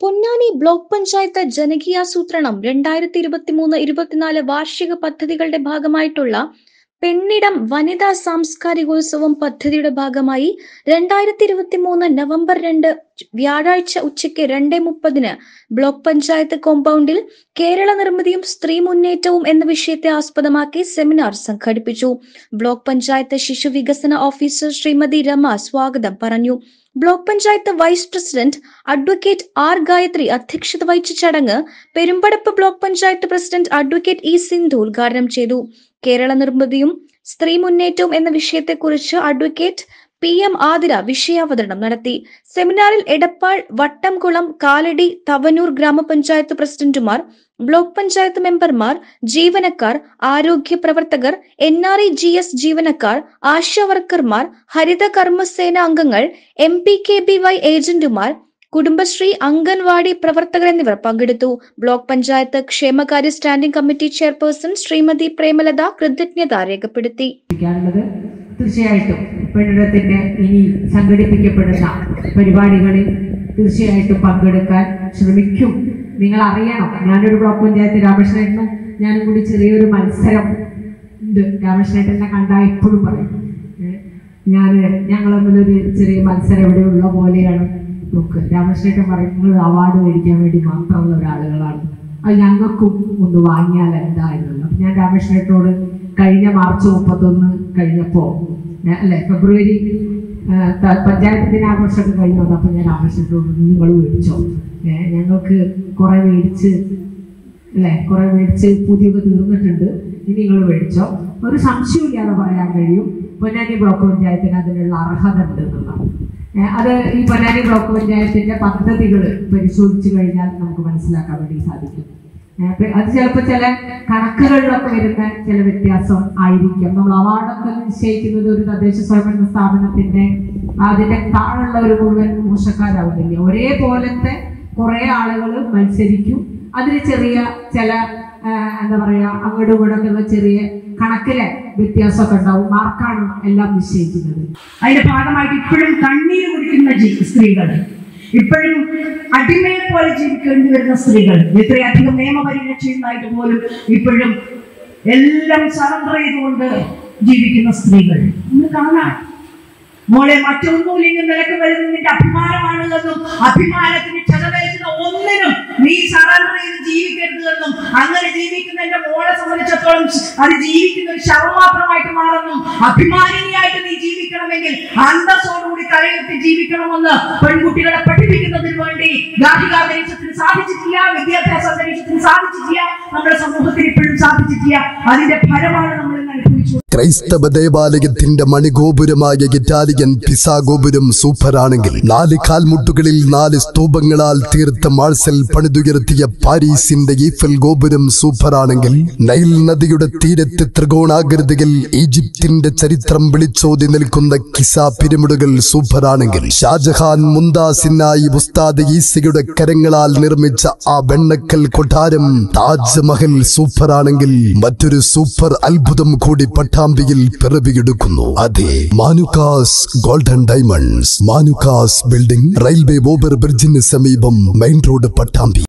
Ponnani block panchayat ജനകീയാസൂത്രണം രണ്ടായിരത്തി ഇരുപത്തിമൂന്ന് ഇരുപത്തിനാല് വാർഷിക പദ്ധതികളുടെ ഭാഗമായിട്ടുള്ള പെണ്ണിടം വനിതാ സാംസ്കാരികോത്സവം പദ്ധതിയുടെ ഭാഗമായി രണ്ടായിരത്തി ഇരുപത്തി മൂന്ന് നവംബർ രണ്ട് വ്യാഴാഴ്ച ഉച്ചയ്ക്ക് രണ്ട് മുപ്പതിന് ബ്ലോക്ക് പഞ്ചായത്ത് കോമ്പൗണ്ടിൽ കേരള നിർമ്മിതിയും സ്ത്രീ മുന്നേറ്റവും എന്ന വിഷയത്തെ ആസ്പദമാക്കി സെമിനാർ സംഘടിപ്പിച്ചു ബ്ലോക്ക് പഞ്ചായത്ത് ശിശു വികസന ഓഫീസർ ശ്രീമതി രമ സ്വാഗതം പറഞ്ഞു block panchayat vice president advocate R Gayathri അധ്യക്ഷത വഹിച്ച ചടങ്ങ് Perumbadappu block panchayat president advocate E Sindhu ഉദ്ഘാടനം ചെയ്തു കേരള നിർമ്മിതിയും സ്ത്രീ മുന്നേറ്റവും എന്ന വിഷയത്തെക്കുറിച്ച് അഡ്വക്കേറ്റ് പി എം ആതിര വിഷയാവതരണം നടത്തി സെമിനാറിൽ എടപ്പാൾ വട്ടംകുളം കാലടി തവനൂർ ഗ്രാമപഞ്ചായത്ത് പ്രസിഡന്റുമാർ ബ്ലോക്ക് പഞ്ചായത്ത് മെമ്പർമാർ ജീവനക്കാർ ആരോഗ്യ പ്രവർത്തകർ N R E G S ജീവനക്കാർ ആശാ വർക്കർമാർ ഹരിത കർമ്മസേന അംഗങ്ങൾ M P K B Y ഏജന്റുമാർ കുടുംബശ്രീ അംഗൻവാടി പ്രവർത്തകർ എന്നിവർ പങ്കെടുത്തു ബ്ലോക്ക് പഞ്ചായത്ത് ക്ഷേമകാര്യ standing committee chairperson Shrimati Premalatha കൃതജ്ഞത രേഖപ്പെടുത്തി ശ്രമിക്കാറുള്ളത് തീർച്ചയായിട്ടും പെണ്ണിടത്തിന്റെ ഇനി സംഘടിപ്പിക്കപ്പെടുന്ന പരിപാടികളിൽ തീർച്ചയായിട്ടും പങ്കെടുക്കാൻ ശ്രമിക്കും നിങ്ങൾ അറിയണം ഞാനൊരു ബ്ലോക്ക് പഞ്ചായത്ത് രാമകൃഷ്ണനും ഞാനും കൂടി ചെറിയൊരു മത്സരം ഉണ്ട് രാമകൃഷ്ണേട്ടനെ കണ്ടാൽ എപ്പോഴും പറയും ഞാൻ ഞങ്ങൾ തമ്മിലൊരു ചെറിയ മത്സരം ഇവിടെ ഉള്ള പോലെയാണ് നോക്ക് രാമകൃഷ്ണേട്ടൻ പറയും നിങ്ങൾ അവാർഡ് മേടിക്കാൻ വേണ്ടി മാത്രമുള്ള ഒരാളുകളാണ് അത് ഞങ്ങൾക്കും ഒന്ന് വാങ്ങിയാൽ എന്താ എന്നുള്ളത് അപ്പം ഞാൻ രാമകൃഷ്ണേട്ടനോട് കഴിഞ്ഞ മാർച്ച് മുപ്പത്തൊന്ന് കഴിഞ്ഞപ്പോൾ അല്ലെ ഫെബ്രുവരി ആ, ത- പഞ്ചായത്ത് ദിനാഘോഷമൊക്കെ കഴിഞ്ഞു വന്നപ്പോൾ ഞാൻ രാമകൃഷ്ണനോട് നിങ്ങൾ മേടിച്ചോ ഏ, ഞങ്ങൾക്ക് കുറേ മേടിച്ച് അല്ലേ കുറെ മേടിച്ച് പുതിയൊക്കെ തീർന്നിട്ടുണ്ട് ഇനി നിങ്ങൾ മേടിച്ചോ ഒരു സംശയമില്ലാതെ പറയാൻ കഴിയും പൊന്നാനി ബ്ലോക്ക് പഞ്ചായത്തിന് അതിനുള്ള അർഹത ഉണ്ട് എന്നുള്ളത് ഏ, അത് ഈ പൊന്നാനി ബ്ലോക്ക് പഞ്ചായത്തിന്റെ പദ്ധതികൾ പരിശോധിച്ചു കഴിഞ്ഞാൽ നമുക്ക് മനസ്സിലാക്കാൻ വേണ്ടി സാധിക്കും ഏ, അപ്പൊ അത് ചിലപ്പോൾ ചില കണക്കുകളിലൊക്കെ വരുന്ന ചില വ്യത്യാസം ആയിരിക്കും നമ്മൾ അവാർഡൊക്കെ നിശ്ചയിക്കുന്നത് ഒരു തദ്ദേശ സ്വയംഭരണ സ്ഥാപനത്തിന്റെ അതിന്റെ താഴെയുള്ള ഒരു മുഴുവൻ മോശക്കാരാവുന്നില്ല ഒരേപോലത്തെ കുറെ ആളുകൾ മത്സരിക്കും അതിന് ചെറിയ ചില ആ, എന്താ പറയാ അങ്ങോട്ടും ഇങ്ങോട്ടും ഉള്ള ചെറിയ കണക്കിലെ വ്യത്യാസമൊക്കെ ഉണ്ടാവും മാർക്കാണ് എല്ലാം നിശ്ചയിക്കുന്നത് അതിന്റെ ഭാഗമായിട്ട് ഇപ്പോഴും കണ്ണീര് കുടിക്കുന്ന ജീ- സ്ത്രീകൾ ഇപ്പോഴും അടിമയെ പോലെ ജീവിക്കേണ്ടി വരുന്ന സ്ത്രീകൾ ഇത്രയധികം നിയമപരിരക്ഷയുണ്ടായിട്ട് പോലും ഇപ്പോഴും എല്ലാം സറണ്ടർ ചെയ്തുകൊണ്ട് ജീവിക്കുന്ന സ്ത്രീകൾ ഒന്ന് കാണാൻ മോളെ മറ്റൊന്നുമില്ലെങ്കിൽ നിനക്ക് വരുന്നത് നിന്റെ അഭിമാനമാണ് എന്നും അഭിമാനത്തിന് ക്ഷതവേറ്റുന്ന ഒന്നിനും നീ സറണ്ടർ ചെയ്ത് ജീവിക്കരുത് എന്നും അങ്ങനെ ജീവിക്കുന്ന എന്റെ മോളെ സംബന്ധിച്ചിടത്തോളം അത് ജീവിക്കുന്ന ഒരു ശവം മാത്രമായിട്ട് മാറുന്നു അഭിമാനിനിയായിട്ട് നീ ജീവിക്കണമെങ്കിൽ അന്തസ്സോടുകൂടി തലയെടുത്ത് ജീവിക്കണമെന്ന് പെൺകുട്ടികളെ പഠിപ്പിക്കുന്നതിന് വേണ്ടി ഗാർഹിക അന്തരീക്ഷത്തിന് സാധിച്ചിട്ടില്ല വിദ്യാഭ്യാസ അന്തരീക്ഷത്തിന് സാധിച്ചിട്ടില്ല നമ്മുടെ സമൂഹത്തിന് ഇപ്പോഴും സാധിച്ചിട്ടില്ല അതിന്റെ ഫലമാണ് നമ്മൾ ഇന്ന് അനുഭവിച്ചു ക്രൈസ്തവ ദേവാലയത്തിന്റെ മണിഗോപുരമായ ഇറ്റാലിയൻ പിസാ ഗോപുരം സൂപ്പറാണെങ്കിൽ നാല് കാൽമുട്ടുകളിൽ നാല് സ്തൂപങ്ങളാൽ തീർത്ത മാഴ്സൽ പണിതുയർത്തിയ പാരീസിന്റെ ഈഫൽ ഗോപുരം സൂപ്പറാണെങ്കിൽ നൈൽ നദിയുടെ തീരത്ത് ത്രികോണാകൃതിയിൽ ഈജിപ്തിന്റെ ചരിത്രം വിളിച്ചോതി നിൽക്കുന്ന കിസ പിരമിഡുകൾ സൂപ്പറാണെങ്കിൽ ഷാജഹാൻ മുന്താസിനായി ഉസ്താദ് ഈസയുടെ കരങ്ങളാൽ നിർമ്മിച്ച ആ വെണ്ണക്കൽ കൊട്ടാരം താജ്മഹൽ സൂപ്പറാണെങ്കിൽ മറ്റൊരു സൂപ്പർ അത്ഭുതം കൂടി പട്ടാമ്പിയിൽ പിറവിയെടുക്കുന്നു അതെ Manukkas golden diamonds Manukkas building railway over ബ്രിഡ്ജിന് സമീപം മെയിൻ റോഡ് പട്ടാമ്പി